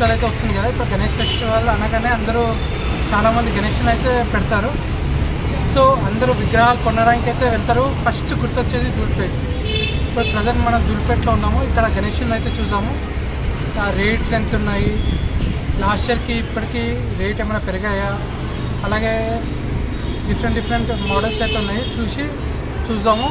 festival అయితే వస్తుంది కదా ఇప్పుడు గణేష్ ఫెస్టివల్ అనగానే అందరూ చాలామంది గణేష్ని అయితే పెడతారు సో అందరూ విగ్రహాలు కొనడానికి అయితే వెళ్తారు ఫస్ట్ గుర్తొచ్చేది ధూల్పేట్ ఇప్పుడు ప్రజెంట్ మనం ధూల్పేట్లో ఉన్నాము ఇక్కడ గణేష్ని అయితే చూసాము ఆ రేట్లు ఎంత ఉన్నాయి లాస్ట్ ఇయర్కి ఇప్పటికి రేట్ ఏమైనా పెరిగాయా అలాగే డిఫరెంట్ డిఫరెంట్ మోడల్స్ అయితే ఉన్నాయి చూసి చూద్దాము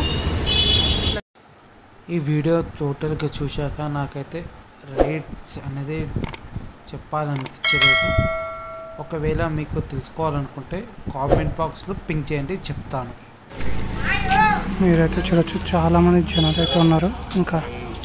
ఈ వీడియో టోటల్గా చూశాక నాకైతే రేట్స్ అనేది చెప్పాలనిపించలేదు ఒకవేళ మీకు తెలుసుకోవాలనుకుంటే కామెంట్ బాక్స్లో పింక్ చేయండి చెప్తాను మీరైతే చూడొచ్చు చాలామంది జనాలు అయితే ఉన్నారు ఇంకా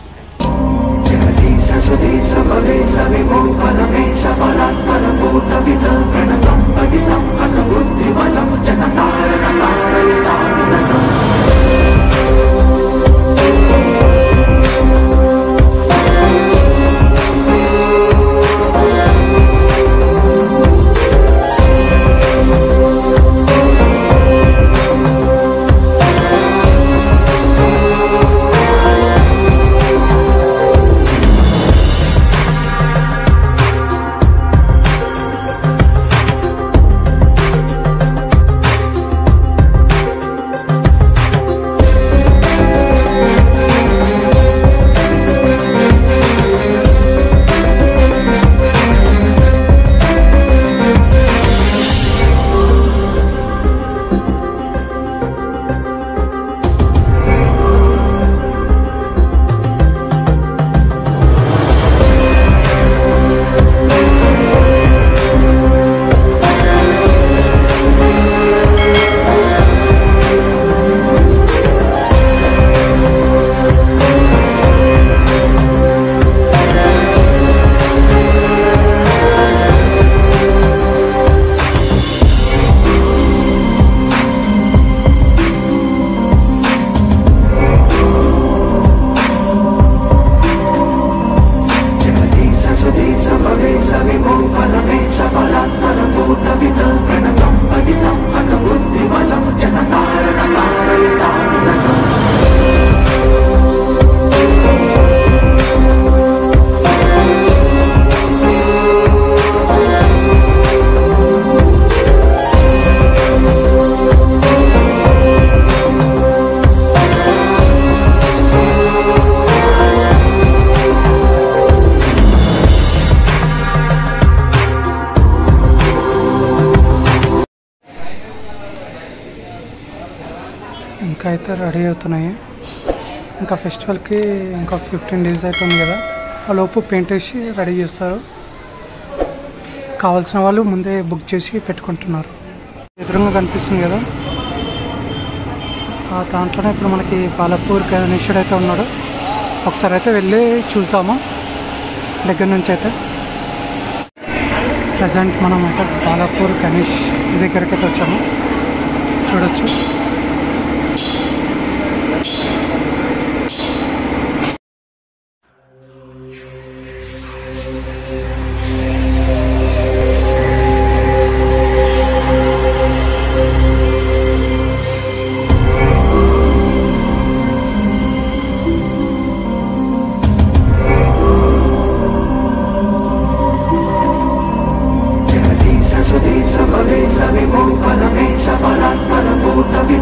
ఇంకా అయితే రెడీ అవుతున్నాయి ఇంకా ఫెస్టివల్కి ఇంకా ఫిఫ్టీన్ డేస్ అయితే ఉంది కదా ఆ లోపు పెయింట్ వేసి రెడీ చేస్తారు కావాల్సిన వాళ్ళు ముందే బుక్ చేసి పెట్టుకుంటున్నారు ఎదురుగా కనిపిస్తుంది కదా ఆ దాంట్లోనే ఇప్పుడు మనకి బాలపూర్ గణేశుడు అయితే ఉన్నాడు ఒకసారి అయితే వెళ్ళి చూసాము దగ్గర నుంచి అయితే ప్రజెంట్ మనం అయితే బాలాపూర్ గణేష్ దగ్గరికి అయితే వచ్చాము చూడొచ్చు జగదీశ సుధీశ భవేశ విభో పరమేశ పరాత్పర భూత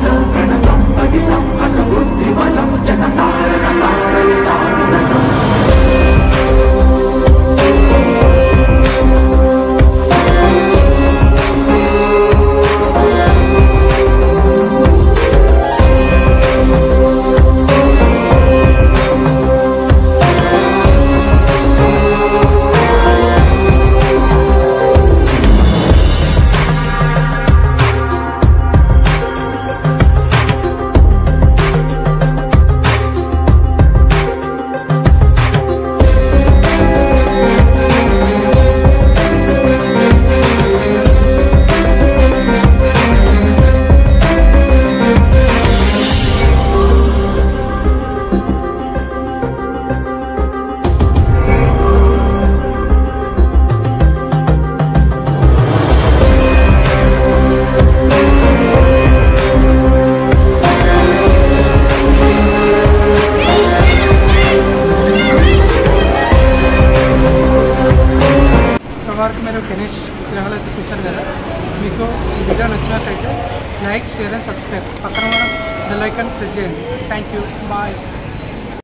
అయితే చూశారు కదా మీకు ఈ వీడియో నచ్చినట్లయితే లైక్ షేర్ అండ్ సబ్స్క్రైబ్ పక్కన ఉన్న బెల్ ఐకాన్ ప్రెస్ చేయండి థ్యాంక్ యూ బాయ్